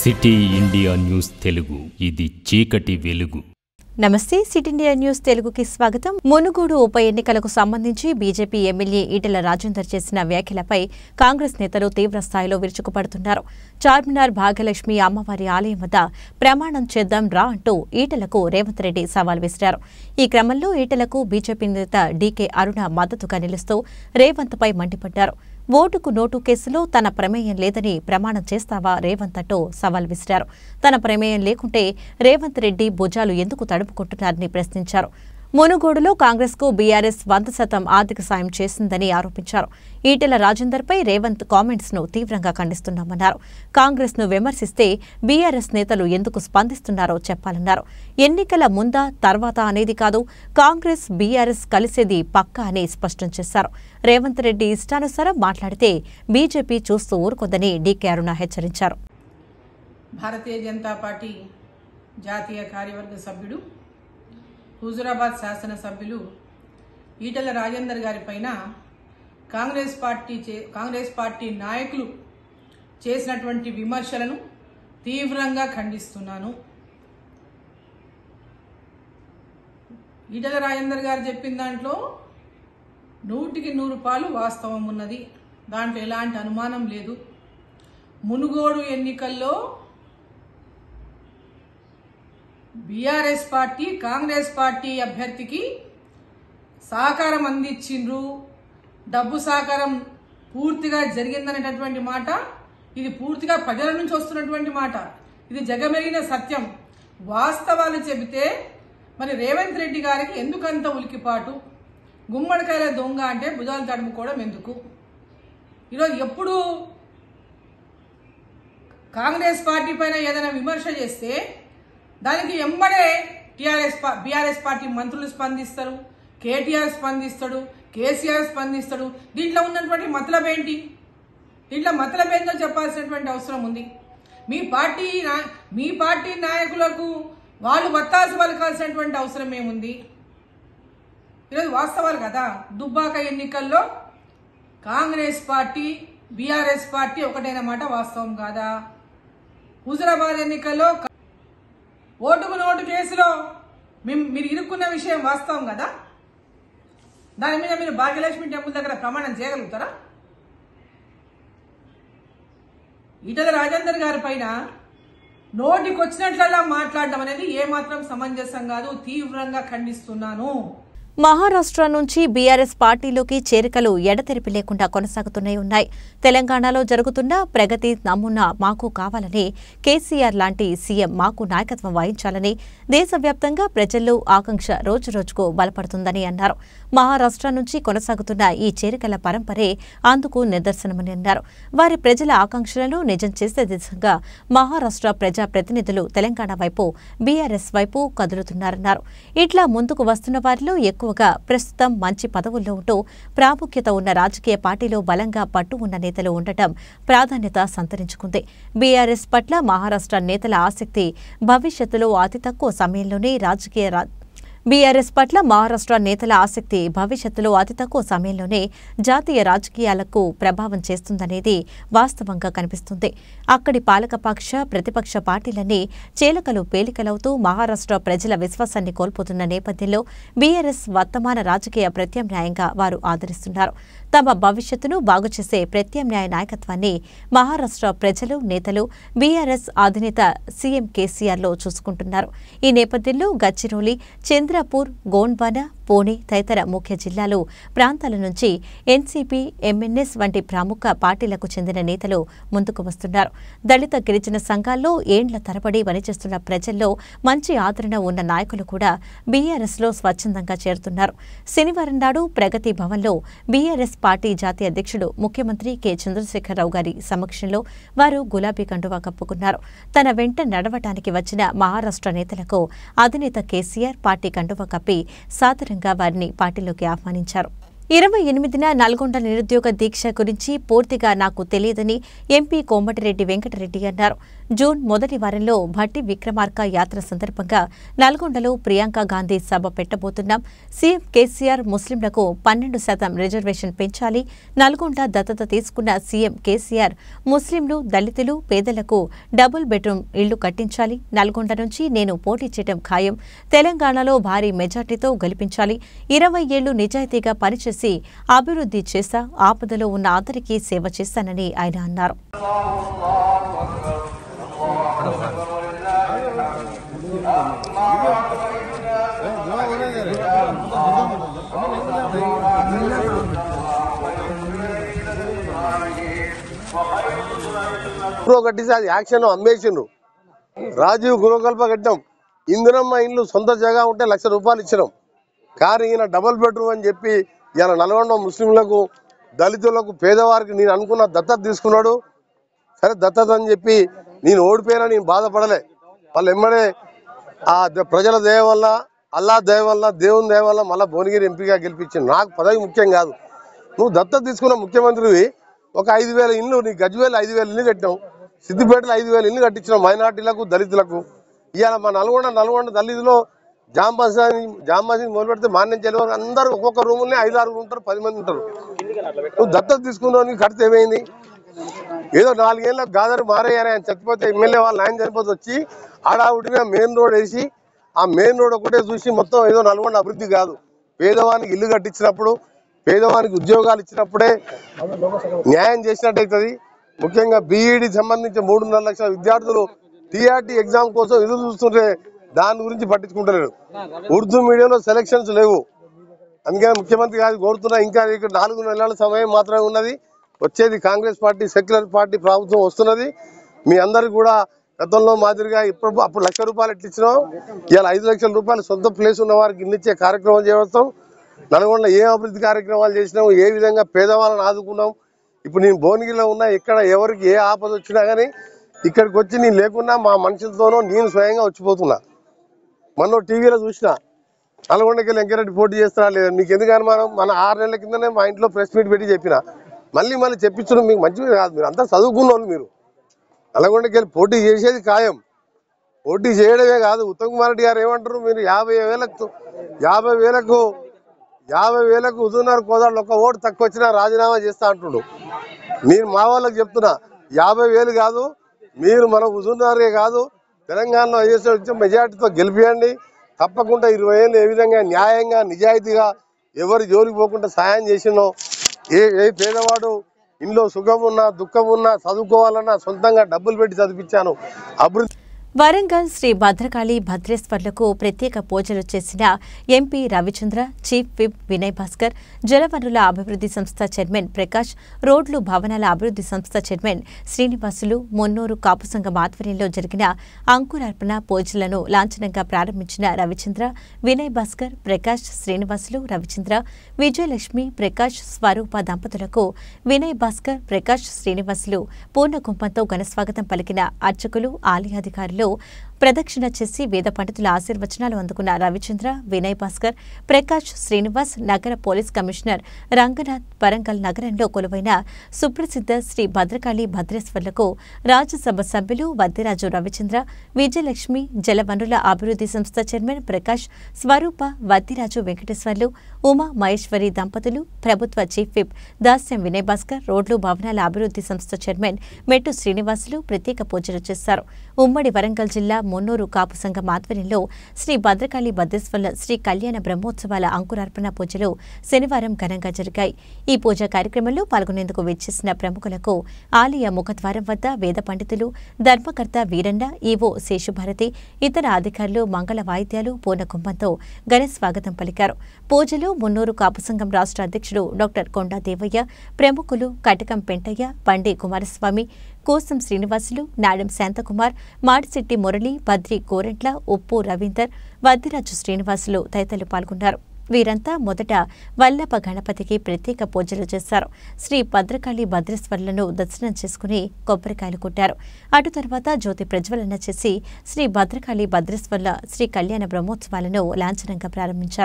city India news Telugu ఇది చీకటి వెలుగు నమస్తే సిటీ ఇండియా న్యూస్ తెలుగుకి స్వాగతం మునుగోడు ఉప ఎన్నికలకు సంబంధించి బీజేపీ ఎమ్మెల్యే ఈటెల రాజేందర్ చేసిన వ్యాఖ్యలపై కాంగ్రెస్ నేతలు తీవ్ర స్థాయిలో విరుచుకుపడుతున్నారు చార్మినార్ భాగ్యలక్ష్మి అమ్మవారి ఆలయం వద్ద ప్రమాణం చేద్దాం రా అంటూ ఈటెలకు రేవంత్ రెడ్డి సవాల్ విసిరారు ఈ క్రమంలో ఈటెలకు బీజేపీ నేత డీకే అరుణ మద్దతుగా నిలుస్తూ రేవంత్పై మండిపడ్డారు ఓటుకు నోటు కేసులో తన ప్రమేయం లేదని ప్రమాణం చేస్తావా రేవంత్ అంటూ సవాల్ విసిరారు తన ప్రమేయం లేకుంటే రేవంత్ రెడ్డి భుజాలు ఎందుకు తడుపుకుంటున్నారని ప్రశ్నించారు మునుగోడులో కాంగ్రెస్కు బీఆర్ఎస్ వంద శాతం ఆర్థిక సాయం చేసిందని ఆరోపించారు ఈటెల రాజేందర్పై రేవంత్ కామెంట్స్ ను తీవ్రంగా ఖండిస్తున్నామన్నారు కాంగ్రెస్ ను విమర్శిస్తే బీఆర్ఎస్ నేతలు ఎందుకు స్పందిస్తున్నారో చెప్పాలన్నారు ఎన్నికల ముందా తర్వాత అనేది కాదు కాంగ్రెస్ బీఆర్ఎస్ కలిసేది పక్కా అని స్పష్టం చేశారు రేవంత్ రెడ్డి ఇష్టానుసారం మాట్లాడితే బీజేపీ చూస్తూ ఊరుకుందని డీకే అరుణ హెచ్చరించారు భారతీయ జనతా పార్టీ జాతీయ కార్యవర్గ సభ్యుడు హుజురాబాద్ శాసనసభ్యులు ఈటెల రాజేందర్ గారి పైన కాంగ్రెస్ పార్టీ చే- కాంగ్రెస్ పార్టీ నాయకులు చేసినటువంటి విమర్శలను తీవ్రంగా ఖండిస్తున్నాను ఈటెల రాజేందర్ గారు చెప్పిన దాంట్లో నూటికి నూరు పాలు వాస్తవం ఉన్నది దాంట్లో ఎలాంటి అనుమానం లేదు మునుగోడు ఎన్నికల్లో బీఆర్ఎస్ పార్టీ కాంగ్రెస్ పార్టీ అభ్యర్థికి సహకారం అందించిండ్రు డబ్బు సహకారం పూర్తిగా జరిగిందనేటటువంటి మాట ఇది పూర్తిగా ప్రజల నుంచి వస్తున్నటువంటి మాట ఇది జగమెరిగిన సత్యం వాస్తవాలు చెబితే మరి రేవంత్ రెడ్డి గారికి ఎందుకంత ఉలికిపాటు గుమ్మడికాయల దొంగ అంటే భుజాలు తడుముకోవడం ఎందుకు ఈరోజు ఎప్పుడు కాంగ్రెస్ పార్టీ పైన ఏదైనా విమర్శ చేస్తే దానికి ఎంబడే టీఆర్ఎస్ బీఆర్ఎస్ పార్టీ మంత్రులు స్పందిస్తారు కేటీఆర్ స్పందిస్తాడు కేసీఆర్ స్పందిస్తాడు దీంట్లో ఉన్నటువంటి మతలబ్ ఏంటి దీంట్లో మతలబ్ ఏంటో చెప్పాల్సినటువంటి అవసరం ఉంది మీ పార్టీ నా- మీ పార్టీ నాయకులకు వాళ్ళు వత్తాసు పలకాల్సినటువంటి అవసరం ఏముంది ఈరోజు వాస్తవాలు కదా దుబ్బాక ఎన్నికల్లో కాంగ్రెస్ పార్టీ బీఆర్ఎస్ పార్టీ ఒకటైన మాట వాస్తవం కాదా హుజురాబాద్ ఎన్నికల్లో క- ఓటుకు నోటు కేసులో మిమ్- మీరు ఇరుక్కున్న విషయం వాస్తవం కదా దాని మీద మీరు భాగ్యలక్ష్మి టెంపుల్ దగ్గర ప్రమాణం చేయగలుగుతారా ఈటల రాజేందర్ గారి పైన నోటికొచ్చినట్లలా మాట్లాడడం అనేది ఏమాత్రం సమంజసం కాదు తీవ్రంగా ఖండిస్తున్నాను మహారాష్ట్ర నుంచి బీఆర్ఎస్ పార్టీలోకి చేరికలు ఎడతెరిపి లేకుండా కొనసాగుతూనే ఉన్నాయి తెలంగాణలో జరుగుతున్న ప్రగతి నమూనా మాకు కావాలని కేసీఆర్ లాంటి సీఎం మాకు నాయకత్వం వహించాలని దేశవ్యాప్తంగా ప్రజల్లో ఆకాంక్ష రోజురోజుకు బలపడుతుందని అన్నారు మహారాష్ట్ర నుంచి కొనసాగుతున్న ఈ చేరికల పరంపరే అందుకు నిదర్శనమని అన్నారు వారి ప్రజల ఆకాంక్షలను నిజం చేసే దిశగా మహారాష్ట్ర ప్రజా ప్రతినిధులు తెలంగాణ వైపు బీఆర్ఎస్ వైపు కదులుతున్నారన్నారు ఇట్లా ముందుకు వస్తున్న వారిలో ఎక్కువగా ప్రస్తుతం మంచి పదవుల్లో ఉంటూ ప్రాముఖ్యత ఉన్న రాజకీయ పార్టీలో బలంగా పట్టు ఉన్న నేతలు ఉండటం ప్రాధాన్యత సంతరించుకుంది బీఆర్ఎస్ పట్ల మహారాష్ట్ర నేతల ఆసక్తి భవిష్యత్తులో అతి తక్కువ సమయంలోనే రాజకీయ రా- బీఆర్ఎస్ పట్ల మహారాష్ట్ర నేతల ఆసక్తి భవిష్యత్తులో అతి తక్కువ సమయంలోనే జాతీయ రాజకీయాలకు ప్రభావం చేస్తుందనేది వాస్తవంగా కనిపిస్తుంది అక్కడి పాలకపక్ష ప్రతిపక్ష పార్టీలన్నీ చేలకలు పేలికలవుతూ మహారాష్ట్ర ప్రజల విశ్వాసాన్ని కోల్పోతున్న నేపథ్యంలో బీఆర్ఎస్ వర్తమాన రాజకీయ ప్రత్యామ్నాయంగా వారు ఆదరిస్తున్నారు తమ భవిష్యత్తును బాగుచేసే ప్రత్యామ్నాయ నాయకత్వాన్ని మహారాష్ట్ర ప్రజలు నేతలు బీఆర్ఎస్ అధినేత సీఎం కేసీఆర్లో చూసుకుంటున్నారు ఈ నేపథ్యంలో గచ్చిరోలి చంద్రపూర్ గోండ్వానా పూణే తదితర ముఖ్య జిల్లాలు ప్రాంతాల నుంచి ఎన్సీపీ ఎంఎన్ఎస్ వంటి ప్రముఖ పార్టీలకు చెందిన నేతలు ముందుకు వస్తున్నారు దళిత గిరిజన సంఘాల్లో ఏండ్ల తరబడి పనిచేస్తున్న ప్రజల్లో మంచి ఆదరణ ఉన్న నాయకులు కూడా బీఆర్ఎస్లో స్వచ్ఛందంగా చేరుతున్నారు శనివారం నాడు ప్రగతి భవన్లో బీఆర్ఎస్ పార్టీ జాతీయ అధ్యక్షుడు ముఖ్యమంత్రి కె చంద్రశేఖరరావు గారి సమక్షంలో వారు గులాబీ కండువా కప్పుకున్నారు తన వెంట నడవటానికి వచ్చిన మహారాష్ట్ర నేతలకు అధినేత కేసీఆర్ పార్టీ కండువా కప్పి సాదరంగా వారిని పార్టీలోకి ఆహ్వానించారు ఇరవై ఎనిమిదిన నల్గొండ నిరుద్యోగ దీక్ష గురించి పూర్తిగా నాకు తెలియదని ఎంపీ కోమటిరెడ్డి వెంకటరెడ్డి అన్నారు జూన్ మొదటి వారంలో భట్టి విక్రమార్క యాత్ర సందర్భంగా నల్గొండలో ప్రియాంక గాంధీ సభ పెట్టబోతున్నాం సీఎం కేసీఆర్ ముస్లింలకు పన్నెండు శాతం రిజర్వేషన్ పెంచాలి నల్గొండ దత్తత తీసుకున్న సీఎం కేసీఆర్ ముస్లింలు దళితులు పేదలకు డబుల్ బెడ్రూమ్ ఇళ్లు కట్టించాలి నల్గొండ నుంచి నేను పోటీ చేయడం ఖాయం తెలంగాణలో భారీ మెజార్టీతో గెలిపించాలి ఇరవై ఏళ్లు నిజాయితీగా పనిచేసి అభివృద్ధి చేశా ఆపదలో ఉన్న అందరికీ సేవ చేశానని ఆయన అన్నారు గృహ కట్టిస్తే అది యాక్షన్ అమ్మేసిండ్రు రాజీవ్ గృహకల్ప కట్టాం ఇందిరమ్మ ఇండ్లు సొంత జగా ఉంటే లక్ష రూపాయలు ఇచ్చినాం కానీ ఈయన డబుల్ బెడ్రూమ్ అని చెప్పి ఈయన నల్గొండ ముస్లింలకు దళితులకు పేదవారికి నేను అనుకున్న దత్తత తీసుకున్నాడు సరే దత్తత అని చెప్పి నేను ఓడిపోయినా నేను బాధపడలే వాళ్ళు ఎమ్మడే ఆ ద- ప్రజల దయ వల్ల అల్లా దయ వల్ల దేవుని దయ వల్ల మళ్ళీ భువనగిరి ఎంపీగా గెలిపించింది నాకు పదవి ముఖ్యం కాదు నువ్వు దత్తత తీసుకున్న ముఖ్యమంత్రివి ఒక ఐదు వేల ఇల్లు నీ గజ్వేలు ఐదు వేల ఇల్లు కట్టావు సిద్దిపేటలో ఐదు వేల ఇల్లు కట్టించినావు మైనార్టీలకు దళితులకు ఇవాళ మా నల్గొండ నల్గొండ దళితులో జాంబాసాని జాంబాసిని మొదలు పెడితే మాన్యం చెల్లెవారు అందరూ ఒక్కొక్క రూముల్ని ఐదు ఆరుగురు ఉంటారు పది మంది ఉంటారు నువ్వు దత్తత తీసుకున్నావు నీకు కడితే ఏమైంది ఏదో నాలుగేళ్ళ గాదరు మారయ్యారే ఆయన చచ్చిపోతే ఎమ్మెల్యే వాళ్ళు ఆయన చనిపోతే వచ్చి ఆడావుడిగా మెయిన్ రోడ్ వేసి ఆ మెయిన్ రోడ్ ఒకటే చూసి మొత్తం ఏదో నల్గొండ అభివృద్ధి కాదు పేదవానికి ఇల్లు కట్టించినప్పుడు పేదవానికి ఉద్యోగాలు ఇచ్చినప్పుడే న్యాయం చేసినట్టు అవుతుంది ముఖ్యంగా బీఈడి సంబంధించి మూడున్నర లక్షల విద్యార్థులు టీఆర్టీ ఎగ్జామ్ కోసం ఎదురు చూస్తుంటే దాని గురించి పట్టించుకుంటలేరు ఉర్దూ మీడియంలో సెలక్షన్స్ లేవు అందుకని ముఖ్యమంత్రి గారు కోరుతున్నా ఇంకా ఇక్కడ నాలుగు నెలల సమయం మాత్రమే ఉన్నది వచ్చేది కాంగ్రెస్ పార్టీ సెక్యులర్ పార్టీ ప్రభుత్వం వస్తున్నది మీ అందరికి కూడా గతంలో మాదిరిగా ఇప్పుడు అప్పుడు లక్ష రూపాయలు ఎట్లా ఇచ్చినాం ఇవాళ ఐదు లక్షల రూపాయలు సొంత ప్లేస్ ఉన్న వారికి ఇల్లు ఇచ్చే కార్యక్రమం చేస్తాం నల్గొండ ఏ అభివృద్ధి కార్యక్రమాలు చేసినాం ఏ విధంగా పేదవాళ్ళని ఆదుకున్నాం ఇప్పుడు నేను భువనగిరిలో ఉన్నా ఎక్కడ ఎవరికి ఏ ఆపద వచ్చినా కానీ ఇక్కడికి వచ్చి నేను లేకున్నా మా మనుషులతోనో నేను స్వయంగా వచ్చిపోతున్నా మొన్న టీవీలో చూసిన నల్గొండకి వెళ్ళి వెంకరెడ్డి పోటీ చేస్తారా లేదా మీకు ఎందుకు అనుమానం మన ఆరు నెలల కిందనే మా ఇంట్లో ప్రెస్ మీట్ పెట్టి చెప్పిన మళ్ళీ మళ్ళీ చెప్పించడం మీకు మంచిది కాదు మీరు అంతా చదువుకున్న వాళ్ళు మీరు నల్గొండకి వెళ్ళి పోటీ చేసేది ఖాయం పోటీ చేయడమే కాదు ఉత్తమ్ కుమార్ రెడ్డి గారు ఏమంటారు మీరు యాభై వేలకు యాభై వేలకు యాభై వేలకు హుజూర్నగర్ కోదాడు ఒక ఓటు తక్కువ వచ్చినా రాజీనామా చేస్తా అంటుడు నేను మా వాళ్ళకి చెప్తున్నా యాభై వేలు కాదు మీరు మన హుజూర్నగరే కాదు తెలంగాణలో ఐఎస్ఐ వచ్చి మెజార్టీతో గెలిపియండి తప్పకుండా ఇరవై ఏళ్ళు ఏ విధంగా న్యాయంగా నిజాయితీగా ఎవరి జోలికి పోకుండా సాయం చేసినో ఏ ఏ పేదవాడు ఇంట్లో సుఖం ఉన్నా దుఃఖం ఉన్నా చదువుకోవాలన్నా సొంతంగా డబ్బులు పెట్టి చదివించాను అభివృద్ధి వరంగల్ శ్రీ భద్రకాళి భద్రేశ్వర్లకు ప్రత్యేక పూజలు చేసిన MP Ravichandra chief whip Vinay Bhaskar జలవనరుల అభివృద్ధి సంస్థ చైర్మన్ ప్రకాష్ రోడ్లు భవనాల అభివృద్ధి సంస్థ చైర్మన్ శ్రీనివాసులు మొన్నూరు కాపు సంఘం ఆధ్వర్యంలో జరిగిన అంకురార్పణ పూజలను లాంఛనంగా ప్రారంభించిన రవిచంద్ర వినయ్ భాస్కర్ ప్రకాష్ శ్రీనివాసులు రవిచంద్ర విజయలక్ష్మి ప్రకాష్ స్వరూప దంపతులకు వినయ్ భాస్కర్ ప్రకాష్ శ్రీనివాసులు పూర్ణ కుంభంతో ఘనస్వాగతం పలికిన అర్చకులు ఆలయాధికారులు ప్రదక్షిణ చేసి వేద పండితుల ఆశీర్వచనాలు అందుకున్న రవిచంద్ర వినయ్ భాస్కర్ ప్రకాష్ శ్రీనివాస్ నగర పోలీస్ కమిషనర్ రంగనాథ్ వరంగల్ నగరంలో కొలువైన సుప్రసిద్ధ శ్రీ భద్రకాళి భద్రేశ్వర్లకు రాజ్యసభ సభ్యులు వద్దిరాజు రవిచంద్ర విజయలక్ష్మి జలవనరుల అభివృద్ధి సంస్థ చైర్మన్ ప్రకాష్ స్వరూప వద్దిరాజు వెంకటేశ్వర్లు ఉమా మహేశ్వరి దంపతులు ప్రభుత్వ చీఫ్ విప్ దాస్యం వినయ్ భాస్కర్ రోడ్లు భవనాల అభివృద్ధి సంస్థ చైర్మన్ మెట్టు శ్రీనివాసులు ప్రత్యేక పూజలు చేశారు ఉమ్మడి వరంగల్ జిల్లా మున్నూరు కాపు సంఘం ఆధ్వర్యంలో శ్రీ భద్రకాళి భద్రేశ్వర్ల శ్రీ కళ్యాణ బ్రహ్మోత్సవాల అంకురార్పణ పూజలు శనివారం ఘనంగా జరిగాయి ఈ పూజా కార్యక్రమంలో పాల్గొనేందుకు వెచ్చేసిన ప్రముఖులకు ఆలయ ముఖద్వారం వద్ద వేద పండితులు ధర్మకర్త వీరన్న ఈవో శేషుభారతి ఇతర అధికారులు మంగళ వాయిద్యాలు పూర్ణ కుంభంతో ఘన స్వాగతం పలికారు పూజలో మున్నూరు కాపు సంఘం రాష్ట్ర అధ్యక్షుడు డాక్టర్ కొండా దేవయ్య ప్రముఖులు కటకం పెంటయ్య బండి కుమారస్వామి కోసం శ్రీనివాసులు నాడం శాంతకుమార్ మాడిశెట్టి మురళి బద్రి గోరెంట్ల ఉప్పు రవీందర్ వద్దిరాజు శ్రీనివాసులు తదితరులు పాల్గొన్నారు వీరంతా మొదట వల్లభ గణపతికి ప్రత్యేక పూజలు చేశారు శ్రీ భద్రకాళి భద్రేశ్వర్లను దర్శనం చేసుకుని కొబ్బరికాయలు కొట్టారు అటు తర్వాత జ్యోతి ప్రజ్వలన చేసి శ్రీ భద్రకాళి భద్రేశ్వర్ల శ్రీ కళ్యాణ బ్రహ్మోత్సవాలను లాంఛనంగా ప్రారంభించారు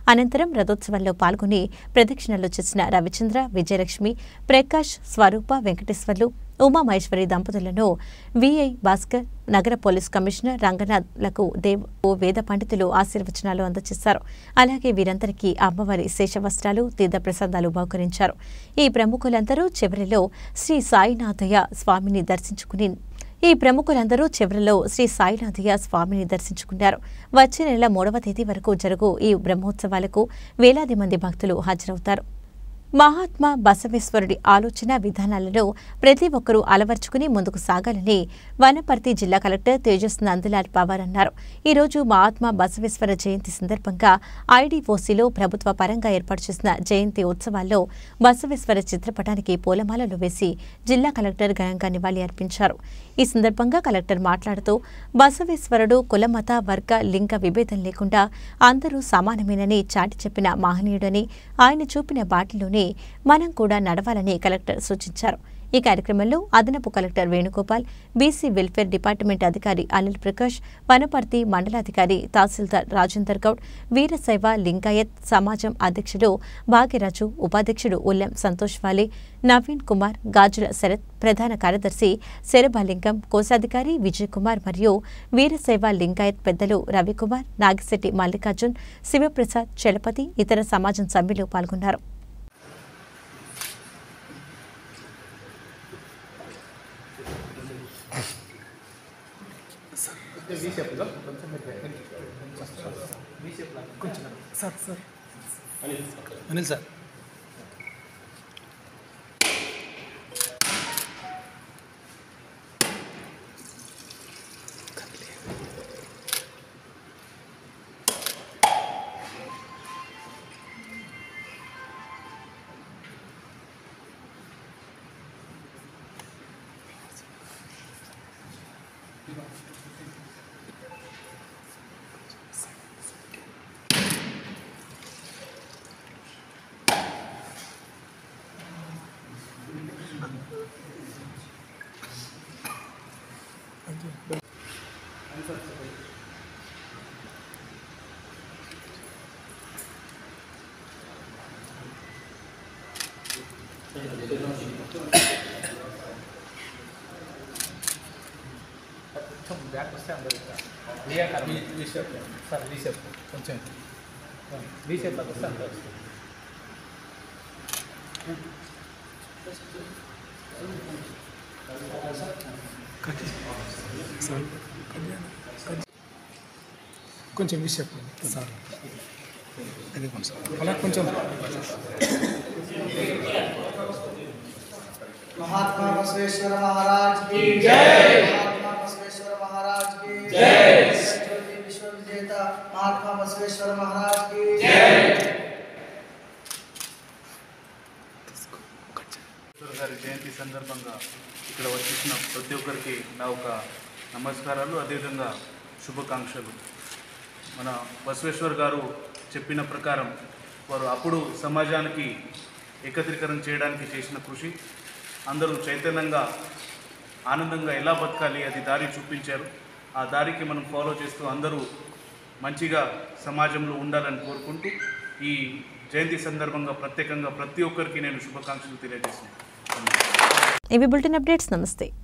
అనంతరం రథోత్సవంలో పాల్గొని ప్రదక్షిణలు చేసిన రవిచంద్ర విజయలక్ష్మి ప్రకాష్ స్వరూప వెంకటేశ్వర్లు ఉమామహేశ్వరి దంపతులను విఐ భాస్కర్ నగర పోలీస్ కమిషనర్ రంగనాథ్లకు దేవ్ ఓ వేద పండితులు ఆశీర్వచనాలు అందజేశారు అలాగే వీరందరికీ అమ్మవారి శేషవస్త్రాలు తీర్థప్రసాదాలు బహుకరించారు ఈ ప్రముఖులందరూ చివరిలో శ్రీ సాయినాథయ్య స్వామిని దర్శించుకుని ఈ ప్రముఖులందరూ చివరిలో శ్రీ సాయినాథయ్య స్వామిని దర్శించుకున్నారు వచ్చే నెల మూడవ తేదీ వరకు జరుగు ఈ బ్రహ్మోత్సవాలకు వేలాది మంది భక్తులు హాజరవుతారు మహాత్మా బసవేశ్వరుడి ఆలోచన విధానాలను ప్రతి ఒక్కరూ అలవర్చుకుని ముందుకు సాగాలని వనపర్తి జిల్లా కలెక్టర్ తేజస్ నందలాల్ పవార్ అన్నారు ఈ రోజు మహాత్మా బసవేశ్వర జయంతి సందర్భంగా ఐడీఓసీలో ప్రభుత్వ పరంగా ఏర్పాటు చేసిన జయంతి ఉత్సవాల్లో బసవేశ్వర చిత్రపటానికి పూలమాలలు వేసి జిల్లా కలెక్టర్ ఘనంగా నివాళి అర్పించారు ఈ సందర్భంగా కలెక్టర్ మాట్లాడుతూ బసవేశ్వరుడు కులమత వర్గ లింగ విభేదం లేకుండా అందరూ సమానమేనని చాటి చెప్పిన మహనీయుడని ఆయన చూపిన బాటలోనే మనం కూడా నడవాలని కలెక్టర్ సూచించారు ఈ కార్యక్రమంలో అదనపు collector Venugopal BC welfare department అధికారి అనిల్ ప్రకాష్ వనపర్తి మండలాధికారి తహసీల్దార్ రాజేందర్ గౌడ్ వీరశైవ లింగాయత్ సమాజం అధ్యక్షుడు భాగ్యరాజు ఉపాధ్యక్షుడు ఉల్లెం సంతోష్ వాలే నవీన్ కుమార్ గాజుల శరత్ ప్రధాన కార్యదర్శి శరభలింగం కోశాధికారి విజయ్ కుమార్ మరియు వీరశైవ లింగాయత్ పెద్దలు రవికుమార్ నాగిశెట్టి మల్లికార్జున్ శివప్రసాద్ చలపతి ఇతర సమాజం సభ్యులు పాల్గొన్నారు అనిల్ సార్ కొంచెం బ్యాక్ వస్తే అందరూ V shape sir V shape కొంచెం వీ షేప్ అది వస్తే అందరూ వస్తుంది కొంచెం వీ షేప్ సార్ అది కొంచెం అలా కొంచెం महात्मा बसवेश्वर महाराज की जय महात्मा बसवेश्वर महाराज की जय ज्योति विश्व विजेता महात्मा बसवेश्वर महाराज की जय ఈశ్వర్ గారి జయంతి సందర్భంగా ఇక్కడ వచ్చేసిన ప్రతి ఒక్కరికి నా ఒక నమస్కారాలు అదేవిధంగా శుభాకాంక్షలు మన బసవేశ్వర్ గారు చెప్పిన ప్రకారం వారు అప్పుడు సమాజానికి ఏకత్రీకరణ చేయడానికి చేసిన కృషి అందరూ చైతన్యంగా ఆనందంగా ఎలా బతకాలి అది దారి చూపించారు ఆ దారికి మనం ఫాలో చేస్తూ అందరూ మంచిగా సమాజంలో ఉండాలని కోరుకుంటూ ఈ జయంతి సందర్భంగా ప్రత్యేకంగా ప్రతి ఒక్కరికి నేను శుభాకాంక్షలు తెలియజేస్తున్నాను ఇవి బులెటిన్ అప్డేట్స్ నమస్తే